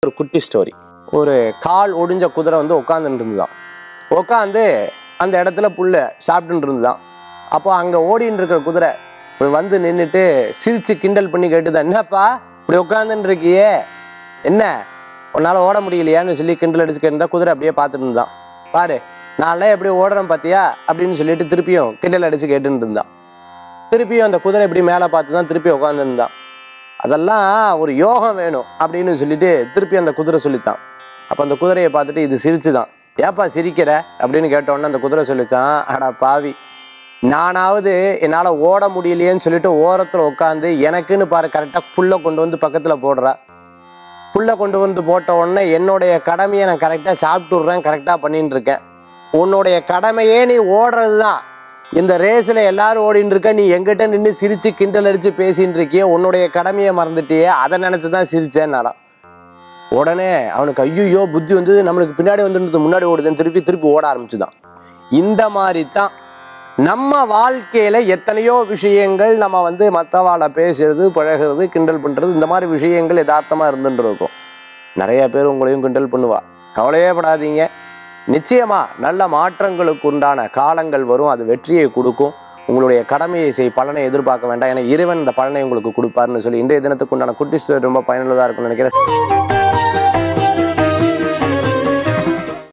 ஒரு குட்டி ஸ்டோரி ஒரு கால் ஒடிஞ்ச குதிரை வந்து உட்காந்துட்டு இருந்துதான் உட்காந்து அந்த இடத்துல புல்ல சாப்பிட்டுட்டு இருந்துதான் அப்போ அங்கே ஓடின்னு இருக்கிற குதிரை இப்படி வந்து நின்றுட்டு சிரிச்சு கிண்டல் பண்ணி கேட்டுதான் என்னப்பா இப்படி உட்காந்துட்டு இருக்கியே என்ன உன்னால் ஓட முடியலையான்னு சொல்லி கிண்டல் அடிச்சு கேட்டுருந்தா குதிரை அப்படியே பார்த்துட்டு இருந்தான் பாரு நான்லாம் எப்படி ஓடுறேன் பார்த்தியா அப்படின்னு சொல்லிட்டு திருப்பியும் கிண்டல் அடிச்சு கேட்டுட்டு இருந்தான் திருப்பியும் அந்த குதிரை இப்படி மேலே பார்த்து தான் திருப்பி உட்காந்துருந்தான் அதெல்லாம் ஒரு யோகம் வேணும் அப்படின்னு சொல்லிட்டு திருப்பி அந்த குதிரை சொல்லித்தான் அப்போ அந்த குதிரையை பார்த்துட்டு இது சிரிச்சுதான் ஏப்பா சிரிக்கிற அப்படின்னு கேட்டோன்னே அந்த குதிரை சொல்லிச்சான் அடா பாவி நானாவது என்னால் ஓட முடியலையேன்னு சொல்லிட்டு ஓரத்தில் உட்காந்து எனக்குன்னு பாரு கரெக்டாக புல்லை கொண்டு வந்து பக்கத்தில் போடுறா புல்லை கொண்டு வந்து போட்ட உடனே என்னுடைய கடமையை நான் கரெக்டாக சாப்பிட்டுடுறேன் கரெக்டாக பண்ணிட்டு இருக்கேன் உன்னுடைய கடமையே நீ ஓடுறது தான் இந்த ரேஸில் எல்லாரும் ஓடின்னு இருக்க நீ எங்கிட்ட நின்று சிரிச்சு கிண்டல் அடிச்சு பேசின்னு இருக்கியே உன்னுடைய கடமையை மறந்துட்டியே அதை நினச்சி தான் சிரிச்சேன்னாலாம் உடனே அவனுக்கு ஐயோ புத்தி வந்து நம்மளுக்கு பின்னாடி வந்துட்டு முன்னாடி ஓடுதுன்னு திருப்பி திருப்பி ஓட ஆரம்பிச்சுதான் இந்த மாதிரி தான் நம்ம வாழ்க்கையில எத்தனையோ விஷயங்கள் நம்ம வந்து மற்றவாளை பேசுறது பழகுறது கிண்டல் பண்றது இந்த மாதிரி விஷயங்கள் யதார்த்தமா இருந்துட்டு இருக்கும் நிறைய பேர் உங்களையும் கிண்டல் பண்ணுவா கவலையே படாதீங்க நிச்சயமா நல்ல மாற்றங்களுக்கு உண்டான காலங்கள் வரும் அது வெற்றியை கொடுக்கும் உங்களுடைய கடமையை செய் பலனை எதிர்பார்க்க வேண்டாம் ஏன்னா இறைவன் இந்த பலனை உங்களுக்கு கொடுப்பாருன்னு சொல்லி இன்றைய தினத்துக்கு உண்டான குட்டி story ரொம்ப பயனுள்ளதா இருக்கும்னு நினைக்கிறேன்